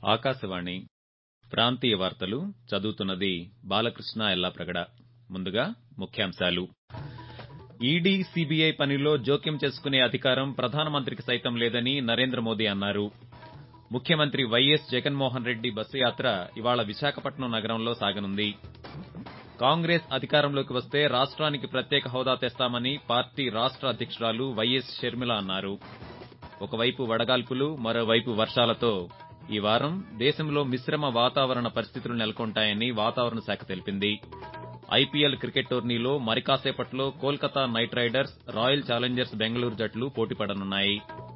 ఆకాశవాణి ప్రాంతీయ వార్తలు చదువుతున్నది బాలకృష్ణ ఎల్లాప్రగడ ముందుగా ముఖ్యాంశాలు ఈడీ సీబీఐ పనిలో జోక్యం చేసుకునే అధికారం ప్రధానమంత్రికి సైతం లేదని నరేంద్ర మోదీ అన్నారు ముఖ్యమంత్రి వైఎస్ జగన్మోహన్ రెడ్డి బస్సు యాత్ర ఇవాళ విశాఖపట్నం నగరంలో సాగనుంది కాంగ్రెస్ అధికారంలోకి వస్తే రాష్ట్రానికి ప్రత్యేక హోదా తెస్తామని పార్టీ రాష్ట్ర అధ్యక్షురాలు వైఎస్ షర్మిల అన్నారు ఒకవైపు వడగాల్పులు మరోవైపు వర్షాలతో ఈ వారం దేశంలో మిశ్రమ వాతావరణ పరిస్థితులు నెలకొంటాయని వాతావరణ శాఖ తెలిపింది ఐపీఎల్ క్రికెట్ టోర్నీలో మరి కాసేపట్లో Kolkata knight riders royal challengers Bengaluru జట్లు పోటీపడనున్నాయి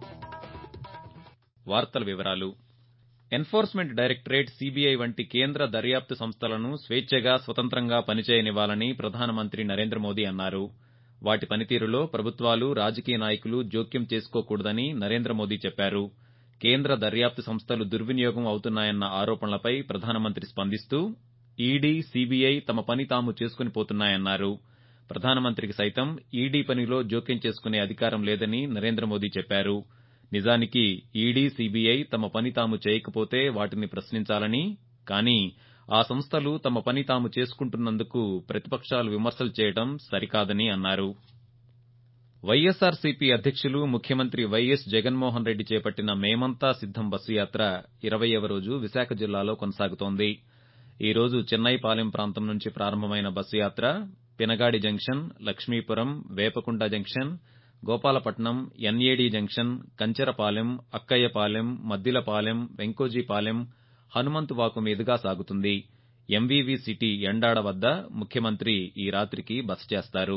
వార్తల వివరాలు ఎన్ఫోర్స్మెంట్ డైరెక్టరేట్ సీబీఐ వంటి కేంద్ర దర్యాప్తు సంస్థలను స్వేచ్ఛగా స్వతంత్రంగా పనిచేయనివ్వాలని ప్రధానమంత్రి నరేంద్ర మోదీ అన్నారు వాటి పనితీరులో ప్రభుత్వాలు రాజకీయ నాయకులు జోక్యం చేసుకోకూడదని నరేంద్ర మోదీ చెప్పారు కేంద్ర దర్యాప్తు సంస్థలు దుర్వినియోగం అవుతున్నాయన్న ఆరోపణలపై ప్రధానమంత్రి స్పందిస్తూ ఈడీ సీబీఐ తమ పని తాము చేసుకుని పోతున్నాయన్నారు ప్రధానమంత్రికి సైతం ఈడీ పనిలో జోక్యం చేసుకునే అధికారం లేదని నరేంద్ర మోదీ చెప్పారు నిజానికి ఈడీ సీబీఐ తమ పని తాము చేయకపోతే వాటిని ప్రశ్నించాలని కానీ ఆ సంస్థలు తమ పని తాము చేసుకుంటున్నందుకు ప్రతిపక్షాలు విమర్శలు చేయడం సరికాదని అన్నారు వైఎస్సార్సీపీ అధ్యక్షులు ముఖ్యమంత్రి వైఎస్ జగన్మోహన్ రెడ్డి చేపట్టిన మేమంతా సిద్దం బస్సు యాత్ర ఇరవయ్యవ రోజు విశాఖ జిల్లాలో కొనసాగుతోంది ఈ రోజు చెన్నైపాలెం ప్రాంతం నుంచి ప్రారంభమైన బస్సు యాత్ర Pinagadi junction Lakshmipuram Vepakunta junction Gopalapatnam NAD junction Kancharapalem Akkayyapalem Maddilapalem Venkojipalem Hanumanthuvaka మీదుగా సాగుతుంది ఎంవీవీ సిటీ ఎండాడ వద్ద ముఖ్యమంత్రి ఈ రాత్రికి బస చేస్తారు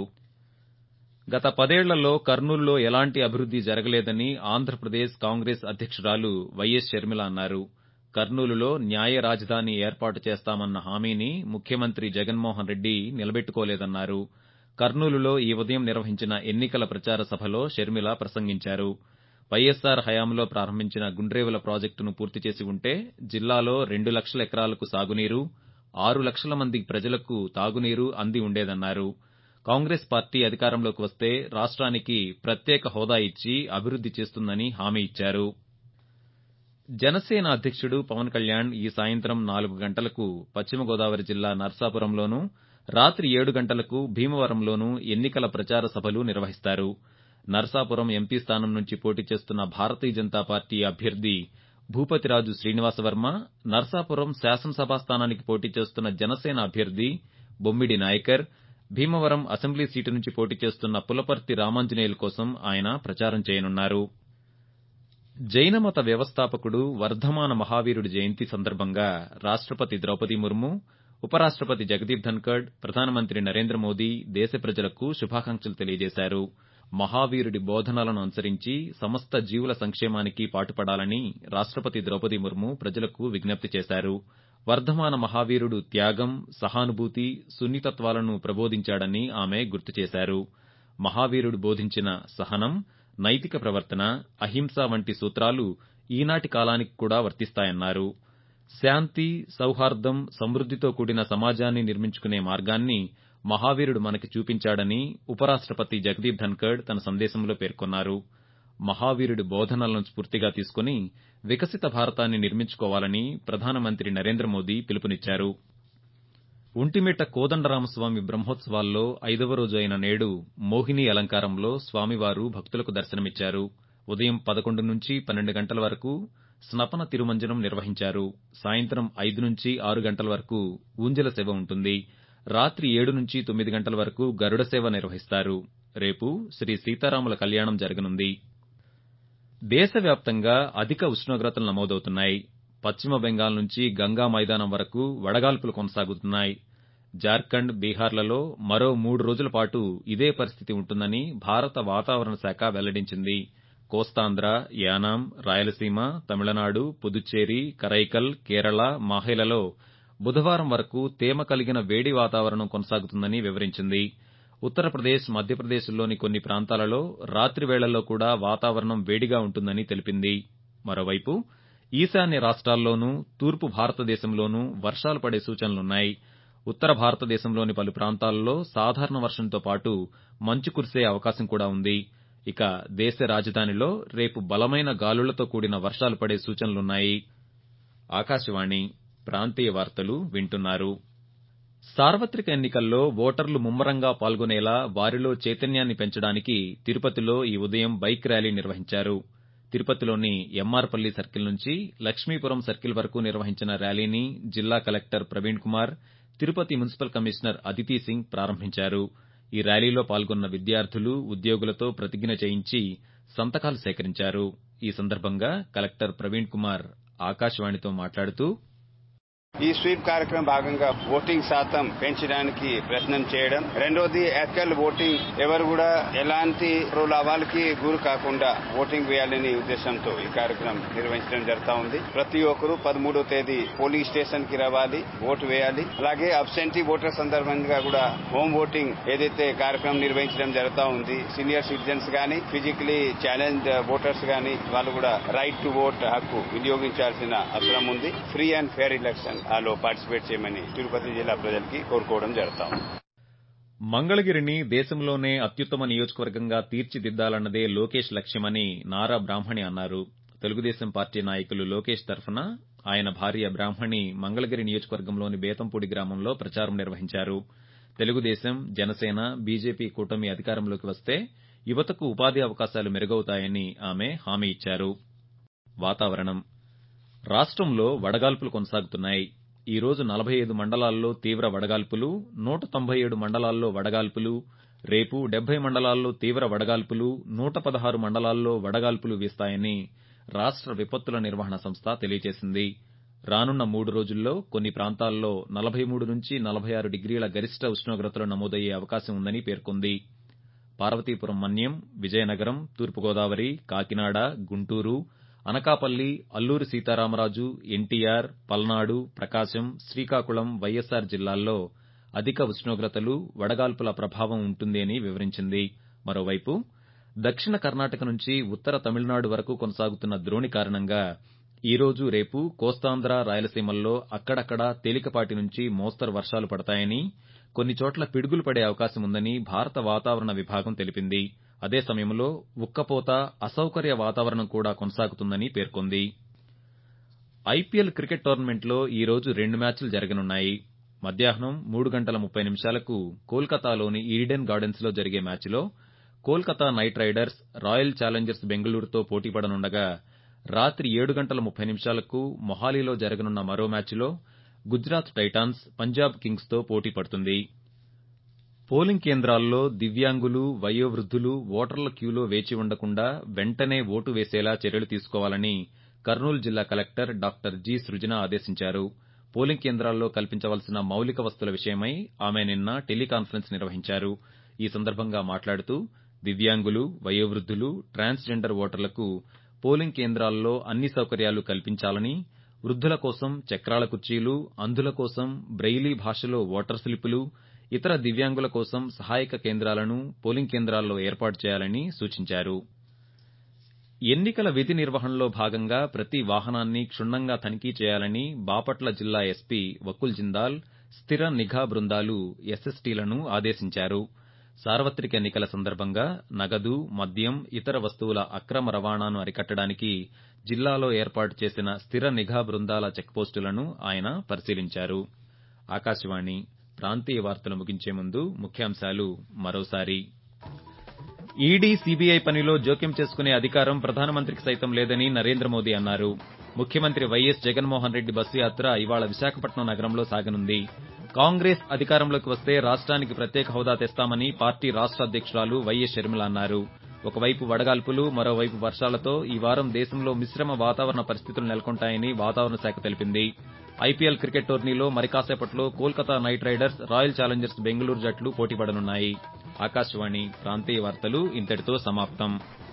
గత పదేళ్లలో కర్నూలులో ఎలాంటి అభివృద్ది జరగలేదని ఆంధ్రప్రదేశ్ కాంగ్రెస్ అధ్యక్షురాలు వైఎస్ షర్మిల అన్నారు కర్నూలులో న్యాయ రాజధాని ఏర్పాటు చేస్తామన్న హామీని ముఖ్యమంత్రి జగన్మోహన్ రెడ్డి నిలబెట్టుకోలేదన్నారు కర్నూలులో ఈ ఉదయం నిర్వహించిన ఎన్నికల ప్రచార సభలో షర్మిల ప్రసంగించారు వైఎస్సార్ హయాంలో ప్రారంభించిన గుండ్రేవుల ప్రాజెక్టును పూర్తి చేసి ఉంటే జిల్లాలో రెండు లక్షల ఎకరాలకు సాగునీరు ఆరు లక్షల మంది ప్రజలకు తాగునీరు అంది ఉండేదన్నారు కాంగ్రెస్ పార్టీ అధికారంలోకి వస్తే రాష్ట్రానికి ప్రత్యేక హోదా ఇచ్చి అభివృద్ది చేస్తుందని హామీ ఇచ్చారు జనసేన అధ్యక్షుడు పవన్ కళ్యాణ్ ఈ సాయంత్రం నాలుగు గంటలకు పశ్చిమ గోదావరి జిల్లా నర్సాపురంలోనూ రాత్రి ఏడు గంటలకు భీమవరంలోనూ ఎన్నికల ప్రచార సభలు నిర్వహిస్తారు నర్సాపురం ఎంపీ స్థానం నుంచి పోటీ చేస్తున్న భారతీయ జనతా పార్టీ అభ్యర్థి భూపతిరాజు శ్రీనివాసవర్మ నర్సాపురం శాసనసభా స్థానానికి పోటీ చేస్తున్న జనసేన అభ్యర్థి బొమ్మిడి నాయకర్ భీమవరం అసెంబ్లీ సీటు నుంచి పోటీ చేస్తున్న పులపర్తి రామాంజనేయుల కోసం ఆయన ప్రచారం చేయనున్నారు జైనమత వ్యవస్థాపకుడు వర్ధమాన మహావీరుడి జయంతి సందర్భంగా రాష్టపతి ద్రౌపది ముర్ము ఉపరాష్టపతి జగదీప్ ధన్కడ్ ప్రధానమంత్రి నరేంద్ర మోదీ దేశ ప్రజలకు శుభాకాంక్షలు తెలియజేశారు మహావీరుడి బోధనలను అనుసరించి సమస్త జీవుల సంక్షేమానికి పాటుపడాలని రాష్టపతి ద్రౌపది ముర్ము ప్రజలకు విజ్ఞప్తి చేశారు వర్ధమాన మహావీరుడు త్యాగం సహానుభూతి సున్నితత్వాలను ప్రబోధించాడని ఆమె గుర్తు చేశారు మహావీరుడు బోధించిన సహనం నైతిక ప్రవర్తన అహింస వంటి సూత్రాలు ఈనాటి కాలానికి కూడా వర్తిస్తాయన్నారు శాంతి సౌహార్దం సమృద్దితో కూడిన సమాజాన్ని నిర్మించుకునే మార్గాన్ని మహావీరుడు మనకి చూపించాడని ఉపరాష్టపతి జగదీప్ ధన్కడ్ తన సందేశంలో పేర్కొన్నారు మహావీరుడి బోధనలను స్ఫూర్తిగా తీసుకుని వికసిత భారతాన్ని నిర్మించుకోవాలని ప్రధానమంత్రి నరేంద్ర మోదీ పిలుపునిచ్చారు ఒంటిమిట్ట కోదండరామస్వామి బ్రహ్మోత్సవాల్లో ఐదవ రోజు అయిన నేడు మోహిని అలంకారంలో స్వామివారు భక్తులకు దర్శనమిచ్చారు ఉదయం పదకొండు నుంచి పన్నెండు గంటల వరకు స్నపన తిరుమంజనం నిర్వహించారు సాయంత్రం ఐదు నుంచి ఆరు గంటల వరకు ఊంజల సేవ ఉంటుంది రాత్రి ఏడు నుంచి తొమ్మిది గంటల వరకు గరుడ సేవ నిర్వహిస్తారు రేపు శ్రీ సీతారాముల కళ్యాణం జరగనుంది దేశవ్యాప్తంగా అధిక ఉష్ణోగ్రతలు నమోదవుతున్నాయి పశ్చిమ బెంగాల్ నుంచి గంగా మైదానం వరకు వడగాల్పులు కొనసాగుతున్నాయి జార్ఖండ్ బీహార్లలో మరో మూడు రోజుల పాటు ఇదే పరిస్థితి ఉంటుందని భారత వాతావరణ శాఖ వెల్లడించింది కోస్తాంధ్ర యానాం రాయలసీమ తమిళనాడు పుదుచ్చేరి కరైకల్ కేరళ మాహేలలో బుధవారం వరకు తేమ కలిగిన వేడి వాతావరణం కొనసాగుతుందని వివరించింది ఉత్తరప్రదేశ్ మధ్యప్రదేశ్లోని కొన్ని ప్రాంతాలలో రాత్రి వేళల్లో కూడా వాతావరణం వేడిగా ఉంటుందని తెలిపింది మరోవైపు ఈశాన్య రాష్ట్రాల్లోనూ తూర్పు భారతదేశంలోనూ వర్షాలు పడే సూచనలున్నాయి ఉత్తర భారతదేశంలోని పలు ప్రాంతాల్లో సాధారణ వర్షంతో పాటు మంచు కురిసే అవకాశం కూడా ఉంది ఇక దేశ రాజధానిలో రేపు బలమైన గాలులతో కూడిన వర్షాలు పడే సూచనలున్నాయి ఆకాశవాణి ప్రాంతీయ వార్తలు వింటున్నారు సార్వత్రిక ఎన్నికల్లో ఓటర్లు ముమ్మరంగా పాల్గొనేలా వారిలో చైతన్యాన్ని పెంచడానికి తిరుపతిలో ఈ ఉదయం బైక్ ర్యాలీ నిర్వహించారు తిరుపతిలోని ఎంఆర్పల్లి సర్కిల్ నుంచి లక్ష్మీపురం సర్కిల్ వరకు నిర్వహించిన ర్యాలీని జిల్లా collector Praveen Kumar Tirupati municipal commissioner Aditi Singh ప్రారంభించారు ఈ ర్యాలీలో పాల్గొన్న విద్యార్థులు ఉద్యోగులతో ప్రతిజ్ఞ చేయించి సంతకాలు సేకరించారు ఈ సందర్భంగా కలెక్టర్ ప్రవీణ్ కుమార్ ఆకాశవాణితో మాట్లాడుతూ ఈ స్వీప్ కార్యక్రమం భాగంగా ఓటింగ్ శాతం పెంచడానికి ప్రయత్నం చేయడం రెండోది ఎథికల్ ఓటింగ్ ఎవరు కూడా ఎలాంటి లాభాలకి గురి కాకుండా ఓటింగ్ వేయాలనే ఉద్దేశంతో ఈ కార్యక్రమం నిర్వహించడం జరుగుతా ఉంది ప్రతి ఒక్కరూ పదమూడో తేదీ పోలింగ్ స్టేషన్ కి రావాలి ఓటు వేయాలి అలాగే అబ్సెంటీ ఓటర్ సందర్భంగా కూడా హోమ్ ఓటింగ్ ఏదైతే కార్యక్రమం నిర్వహించడం జరుగుతా ఉంది సీనియర్ సిటిజన్స్ గానీ ఫిజికలీ ఛాలెంజ్ ఓటర్స్ గానీ వాళ్ళు కూడా రైట్ టు ఓట్ హక్కు వినియోగించాల్సిన అవసరం ఉంది ఫ్రీ అండ్ ఫేర్ ఎలక్షన్ లో పార్టిసిపేట్ చేయమని తిరుపతి జిల్లా ప్రజలకి కోరుకోవడం జరుగుతాం మంగళగిరిని దేశంలోనే అత్యుత్తమ నియోజకవర్గంగా తీర్చిదిద్దాలన్నదే లోకేష్ లక్ష్యమని నారా బ్రాహ్మణి అన్నారు తెలుగుదేశం పార్టీ నాయకులు లోకేష్ తరఫున ఆయన భార్య బ్రాహ్మణి మంగళగిరి నియోజకవర్గంలోని బేతంపూడి గ్రామంలో ప్రచారం నిర్వహించారు తెలుగుదేశం జనసేన బీజేపీ కూటమి అధికారంలోకి వస్తే యువతకు ఉపాధి అవకాశాలు మెరుగవుతాయని ఆమె హామీ ఇచ్చారు వాతావరణం రాష్టంలో వడగాల్పులు కొనసాగుతున్నాయి ఈ రోజు నలభై ఐదు మండలాల్లో తీవ్ర వడగాల్పులు నూట తొంభై ఏడు మండలాల్లో వడగాల్పులు రేపు డెబ్బై మండలాల్లో తీవ్ర వడగాల్పులు నూట పదహారు మండలాల్లో వడగాల్పులు వీస్తాయని రాష్ట విపత్తుల నిర్వహణ సంస్థ తెలియజేసింది రానున్న మూడు రోజుల్లో కొన్ని ప్రాంతాల్లో నలభై మూడు నుంచి నలభై ఆరు డిగ్రీల గరిష్ట ఉష్ణోగ్రతలు నమోదయ్యే అవకాశం ఉందని పేర్కొంది పార్వతీపురం మన్యం విజయనగరం తూర్పుగోదావరి కాకినాడ గుంటూరు అనకాపల్లి అల్లూరి సీతారామరాజు ఎన్టీఆర్ పల్నాడు ప్రకాశం శ్రీకాకుళం వైఎస్సార్ జిల్లాల్లో అధిక ఉష్ణోగ్రతలు వడగాల్పుల ప్రభావం ఉంటుంది అని వివరించింది మరోవైపు దక్షిణ కర్ణాటక నుంచి ఉత్తర తమిళనాడు వరకు కొనసాగుతున్న ద్రోణి కారణంగా ఈ రోజు రేపు కోస్తాంధ్ర రాయలసీమల్లో అక్కడక్కడా తేలికపాటి నుంచి మోస్తరు వర్షాలు పడతాయని కొన్ని చోట్ల పిడుగులు పడే అవకాశం ఉందని భారత వాతావరణ విభాగం తెలిపింది అదే సమయంలో ఉక్కపోత అసౌకర్య వాతావరణం కూడా కొనసాగుతుందని పేర్కొంది ఐపీఎల్ క్రికెట్ టోర్నమెంట్లో ఈ రోజు రెండు మ్యాచ్లు జరగనున్నాయి మధ్యాహ్నం మూడు గంటల ముప్పై నిమిషాలకు కోల్కతాలోని ఈడెన్ గార్డెన్స్ లో జరిగే మ్యాచ్లో Kolkata knight riders royal challengers బెంగళూరుతో పోటీపడనుండగా రాత్రి ఏడు గంటల ముప్పై నిమిషాలకు మొహాలీలో జరగనున్న మరో మ్యాచ్లో గుజరాత్ టైటాన్స్ పంజాబ్ కింగ్స్ తో పోటీ పడుతుంది పోలింగ్ కేంద్రాల్లో దివ్యాంగులు వయోవృద్దులు ఓటర్ల క్యూలో వేచి ఉండకుండా వెంటనే ఓటు వేసేలా చర్యలు తీసుకోవాలని కర్నూలు జిల్లా కలెక్టర్ డాక్టర్ జి సృజన ఆదేశించారు పోలింగ్ కేంద్రాల్లో కల్పించవలసిన మౌలిక వసతుల విషయమై ఆమె నిన్న టెలికాన్ఫరెన్స్ నిర్వహించారు ఈ సందర్భంగా మాట్లాడుతూ దివ్యాంగులు వయోవృద్దులు ట్రాన్స్జెండర్ ఓటర్లకు పోలింగ్ కేంద్రాల్లో అన్ని సౌకర్యాలు కల్పించాలని వృద్దుల కోసం చక్రాల కుర్చీలు అంధుల కోసం బ్రెయిలీ భాషలో ఓటర్ స్లిప్పులు ఇతర దివ్యాంగుల కోసం సహాయక కేంద్రాలను పోలింగ్ కేంద్రాల్లో ఏర్పాటు చేయాలని సూచించారు ఎన్నికల విధి నిర్వహణలో భాగంగా ప్రతి వాహనాన్ని క్షుణ్ణంగా తనిఖీ చేయాలని బాపట్ల జిల్లా ఎస్పీ వకుల్ జిందాల్ స్థిర నిఘా బృందాలు ఎస్ఎస్టీలను ఆదేశించారు సార్వత్రిక ఎన్నికల సందర్భంగా నగదు మద్యం ఇతర వస్తువుల అక్రమ రవాణాను అరికట్టడానికి జిల్లాలో ఏర్పాటు చేసిన స్థిర నిఘా బృందాల చెక్పోస్టులను ఆయన పరిశీలించారు ఆకాశవాణి ప్రాంతీయ వార్తలు ముగించే ముందు ముఖ్యాంశాలు మరోసారి ఈడీ సీబీఐ పనిలో జోక్యం చేసుకునే అధికారం ప్రధానమంత్రికి సైతం లేదని నరేంద్ర మోదీ అన్నారు ముఖ్యమంత్రి వైఎస్ జగన్మోహన్ రెడ్డి బస్సు యాత్ర ఇవాళ విశాఖపట్నం నగరంలో సాగనుంది కాంగ్రెస్ అధికారంలోకి వస్తే రాష్ట్రానికి ప్రత్యేక హోదా తెస్తామని పార్టీ రాష్ట్ర అధ్యక్షురాలు వైఎస్ షర్మిల అన్నారు ఒకవైపు వడగాల్పులు మరోవైపు వర్షాలతో ఈ వారం దేశంలో మిశ్రమ వాతావరణ పరిస్థితులు నెలకొంటాయని వాతావరణ శాఖ తెలిపింది ఐపీఎల్ క్రికెట్ టోర్నీలో మరి కాసేపట్లో Kolkata knight riders royal challengers Bengaluru జట్లు పోటీపడనున్నాయి ఆకాశవాణి ప్రాంతీయ వార్తలు ఇంతటితో సమాప్తం